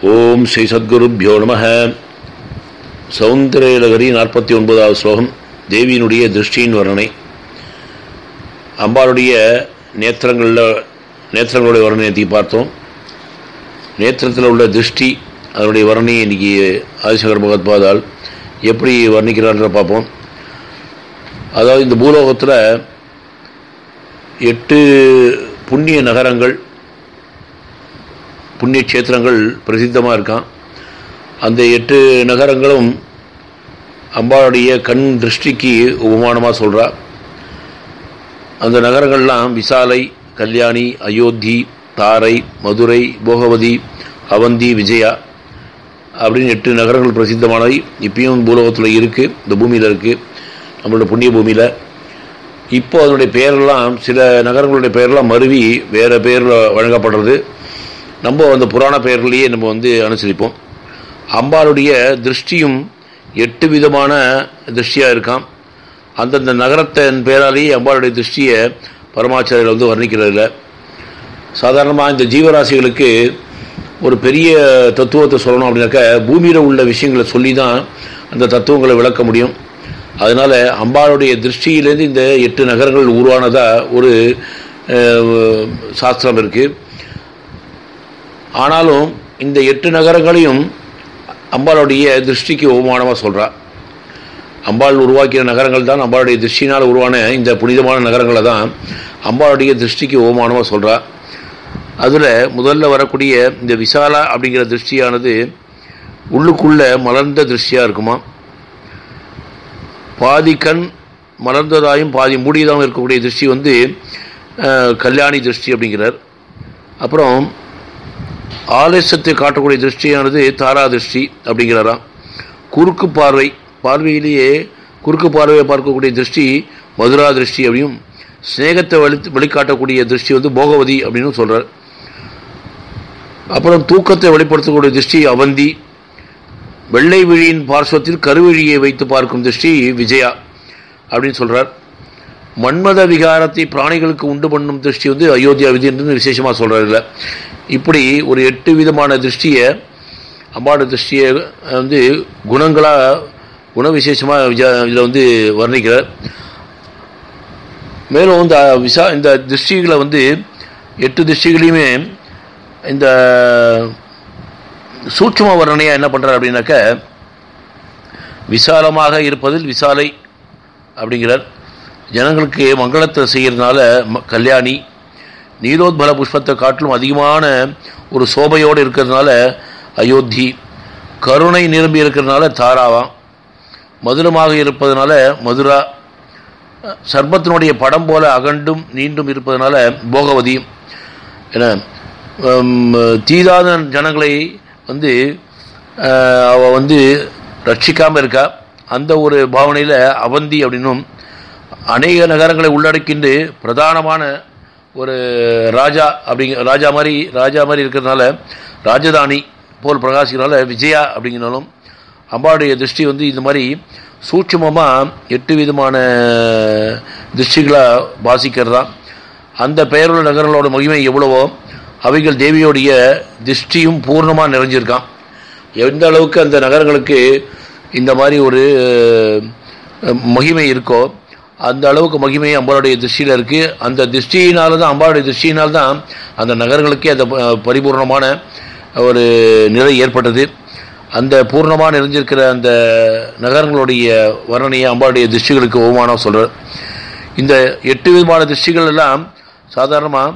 ஓம் ஸ்ரீ சத்குருப்யோ நம சௌந்தரலகரி நாற்பத்தி ஒன்பதாவது ஸ்லோகம் தேவியினுடைய திருஷ்டியின் வர்ணனை அம்பாளுடைய நேத்திரங்களில் நேத்திரங்களுடைய வர்ணனையத்தை பார்த்தோம் நேத்திரத்தில் உள்ள திருஷ்டி அதனுடைய வர்ணனையை இன்னைக்கு ஆதிசங்கர் பகவத்பாதால் எப்படி வர்ணிக்கிறார்ன்ற பார்ப்போம் அதாவது இந்த பூலோகத்தில் எட்டு புண்ணிய நகரங்கள் புண்ணிய கஷேத்திரங்கள் பிரசித்தமாக இருக்கான் அந்த எட்டு நகரங்களும் அம்பாளுடைய கண் திருஷ்டிக்கு உபமானமாக சொல்கிறா அந்த நகரங்கள்லாம் விசாலை கல்யாணி அயோத்தி தாரை மதுரை போகவதி அவந்தி விஜயா அப்படின்னு எட்டு நகரங்கள் பிரசித்தமானவை இப்பயும் பூலோகத்தில் இருக்குது இந்த பூமியில் இருக்குது நம்மளோட புண்ணிய பூமியில் இப்போ அதனுடைய பெயரெல்லாம் சில நகரங்களுடைய பெயரெல்லாம் மருவி வேறு பேரில் வழங்கப்படுறது நம்ம அந்த புராண பெயர்களையே நம்ம வந்து அனுசரிப்போம் அம்பாளுடைய திருஷ்டியும் எட்டு விதமான திருஷ்டியாக இருக்கான் அந்தந்த நகரத்தின் பேராலேயே அம்பாளுடைய திருஷ்டியை பரமாச்சாரியர் வந்து வர்ணிக்கிறதில்ல சாதாரணமாக இந்த ஜீவராசிகளுக்கு ஒரு பெரிய தத்துவத்தை சொல்லணும் அப்படின்னாக்கா பூமியில் உள்ள விஷயங்களை சொல்லி தான் அந்த தத்துவங்களை விளக்க முடியும் அதனால் அம்பாளுடைய திருஷ்டியிலேருந்து இந்த எட்டு நகரங்கள் உருவானதாக ஒரு சாஸ்திரம் இருக்குது ஆனாலும் இந்த எட்டு நகரங்களையும் அம்பாளுடைய திருஷ்டிக்கு அவமானமாக சொல்கிறா அம்பாள் உருவாக்கிய நகரங்கள் தான் அம்பாளுடைய திருஷ்டினால் உருவான இந்த புனிதமான நகரங்களை தான் அம்பாளுடைய திருஷ்டிக்கு அவமானமாக சொல்கிறா அதில் முதல்ல வரக்கூடிய இந்த விசாலா அப்படிங்கிற திருஷ்டியானது உள்ளுக்குள்ள மலர்ந்த திருஷ்டியாக இருக்குமா பாதி கண் மலர்ந்ததாயும் பாதி மூடியதாகவும் இருக்கக்கூடிய திருஷ்டி வந்து கல்யாணி திருஷ்டி அப்படிங்கிறார் அப்புறம் ஆலசத்தை காட்டக்கூடிய திருஷ்டியானது தாரா திருஷ்டி அப்படிங்கிறாராம் குறுக்கு பார்வை பார்வையிலேயே குறுக்கு பார்வையை பார்க்கக்கூடிய திருஷ்டி மதுரா திருஷ்டி அப்படியும் ஸ்நேகத்தை வலி வெளிக்காட்டக்கூடிய திருஷ்டி வந்து போகவதி அப்படின்னு சொல்கிறார் அப்புறம் தூக்கத்தை வெளிப்படுத்தக்கூடிய திருஷ்டி அவந்தி வெள்ளை விழியின் பார்ஸ்வத்தில் கருவிழியை வைத்து பார்க்கும் திருஷ்டி விஜயா அப்படின்னு சொல்கிறார் மன்மத விகாரத்தை பிராணிகளுக்கு உண்டு பண்ணும் திருஷ்டி வந்து அயோத்தியா விதி என்று விசேஷமாக சொல்கிறார் இல்லை இப்படி ஒரு எட்டு விதமான திருஷ்டியை அம்பாடு திருஷ்டியை வந்து குணங்களாக குண விசேஷமாக இதில் வந்து வர்ணிக்கிறார் மேலும் இந்த விசா இந்த திருஷ்டிகளை வந்து எட்டு திருஷ்டிகளையுமே இந்த சூட்சம வர்ணனையாக என்ன பண்ணுறார் அப்படின்னாக்க விசாலமாக இருப்பதில் விசாலை அப்படிங்கிறார் ஜனங்களுக்கு மங்களத்தை செய்கிறதுனால கல்யாணி நீலோத்பல புஷ்பத்தை காட்டிலும் அதிகமான ஒரு சோபையோடு இருக்கிறதுனால அயோத்தி கருணை நிரம்பி இருக்கிறதுனால தாராவாம் மதுரமாக இருப்பதனால மதுரா சர்பத்தினுடைய படம் போல அகண்டும் நீண்டும் இருப்பதனால போகவதியும் என தீதாத ஜனங்களை வந்து அவ வந்து ரட்சிக்காமல் இருக்கா அந்த ஒரு பாவனையில் அவந்தி அப்படின்னும் அநேக நகரங்களை உள்ளடக்கிண்டு பிரதானமான ஒரு ராஜா அப்படிங்க ராஜா மாதிரி ராஜா மாதிரி இருக்கிறதுனால ராஜதானி போல் பிரகாசிக்கிறனால விஜயா அப்படிங்கிறனாலும் அம்பாவுடைய திருஷ்டி வந்து இந்த மாதிரி சூட்சமமாக எட்டு விதமான திருஷ்டிகளாக பாசிக்கிறதா அந்த பெயருள்ள நகரங்களோட மகிமை எவ்வளவோ அவைகள் தேவியோடைய திருஷ்டியும் பூர்ணமாக நிறைஞ்சிருக்கான் எந்த அளவுக்கு அந்த நகரங்களுக்கு இந்த மாதிரி ஒரு மகிமை இருக்கோ அந்த அளவுக்கு மகிமை அம்பாளுடைய திருஷ்டியில் இருக்குது அந்த திருஷ்டியினால தான் அம்பாளுடைய திருஷ்டியினால் தான் அந்த நகரங்களுக்கே அந்த பரிபூர்ணமான ஒரு நிலை ஏற்பட்டது அந்த பூர்ணமாக நிறைஞ்சிருக்கிற அந்த நகரங்களுடைய வர்ணனையை அம்பாளுடைய திருஷ்டிகளுக்கு அவமானம் சொல்கிறார் இந்த எட்டு விதமான திருஷ்டிகள் எல்லாம் சாதாரணமாக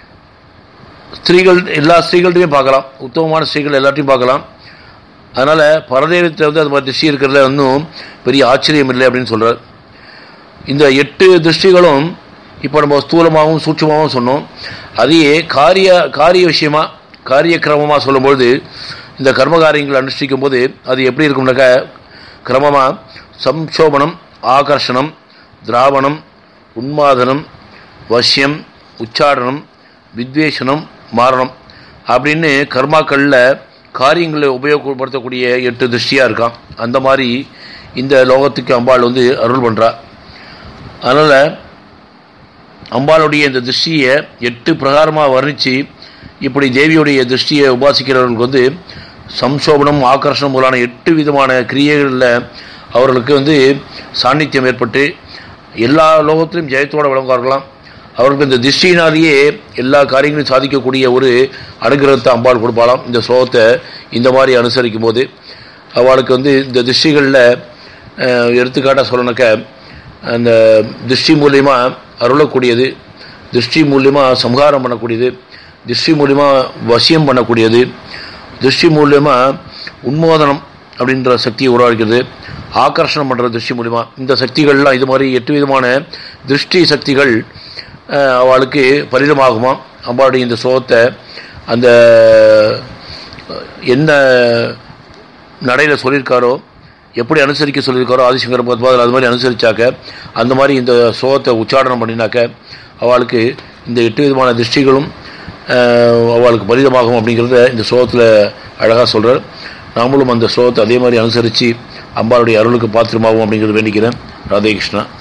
ஸ்திரீகள் எல்லா ஸ்திரீகள்டையும் பார்க்கலாம் உத்தமமான ஸ்திரீகள் எல்லாத்தையும் பார்க்கலாம் அதனால் பரதேவத்தை வந்து அது மாதிரி திருஷ்டி இருக்கிறதுல இன்னும் பெரிய ஆச்சரியம் இல்லை அப்படின்னு சொல்கிறார் இந்த எட்டு திருஷ்டிகளும் இப்போ நம்ம ஸ்தூலமாகவும் சூட்சமாகவும் சொன்னோம் அதையே காரிய காரிய விஷயமா காரிய கிரமமாக சொல்லும்பொழுது இந்த கர்மகாரியங்களை அனுஷ்டிக்கும் போது அது எப்படி இருக்கும்னாக்க கிரமமாக சம்சோபனம் ஆகர்ஷணம் திராவணம் உன்மாதனம் வசியம் உச்சாடனம் வித்வேஷனம் மாரணம் அப்படின்னு கர்மாக்களில் காரியங்களை உபயோகப்படுத்தக்கூடிய எட்டு திருஷ்டியாக இருக்கான் அந்த மாதிரி இந்த லோகத்துக்கு அம்பாள் வந்து அருள் பண்ணுறா அதனால் அம்பாளுடைய இந்த திருஷ்டியை எட்டு பிரகாரமாக வர்ணித்து இப்படி தேவியுடைய திருஷ்டியை உபாசிக்கிறவர்களுக்கு வந்து சம்சோபனம் ஆகர்ஷணம் முதலான எட்டு விதமான கிரியைகளில் அவர்களுக்கு வந்து சாநித்தியம் ஏற்பட்டு எல்லா லோகத்திலும் ஜெயத்தோடு விளங்குவார்களாம் அவர்களுக்கு இந்த திருஷ்டினாலேயே எல்லா காரியங்களையும் சாதிக்கக்கூடிய ஒரு அனுகிரகத்தை அம்பாள் கொடுப்பாளாம் இந்த ஸ்லோகத்தை இந்த மாதிரி அனுசரிக்கும் போது அவளுக்கு வந்து இந்த திருஷ்டிகளில் எடுத்துக்காட்டாக சொல்லணுக்க அந்த திருஷ்டி மூலியமா அருளக்கூடியது திருஷ்டி மூலியமா சம்ஹாரம் பண்ணக்கூடியது திருஷ்டி மூலியமா வசியம் பண்ணக்கூடியது திருஷ்டி மூலியமா உன்மோதனம் அப்படின்ற சக்தியை உருவாக்கிறது ஆகர்ஷணம் பண்ணுற திருஷ்டி மூலிமா இந்த சக்திகள்லாம் இது மாதிரி எட்டு விதமான திருஷ்டி சக்திகள் அஹ், அவளுக்கு பரிதமாகுமா அம்பாளுடைய இந்த சோகத்தை அந்த அஹ், என்ன நடையில் சொல்லியிருக்காரோ எப்படி அனுசரிக்க சொல்லியிருக்காரோ ஆதிசங்கர பத்மாதில் அது மாதிரி அனுசரிச்சாக்க அந்த மாதிரி இந்த சோகத்தை உச்சாடனம் பண்ணினாக்க அவளுக்கு இந்த எட்டு விதமான திருஷ்டிகளும் அஹ், அவளுக்கு பரிதமாகும் அப்படிங்கிறத இந்த சோகத்தில் அழகாக சொல்கிறார் நாமளும் அந்த சோகத்தை அதே மாதிரி அனுசரித்து அம்பாளுடைய அருளுக்கு பாத்திரமாகும் அப்படிங்கிறது வேண்டிக்கிறேன் ராதே கிருஷ்ணா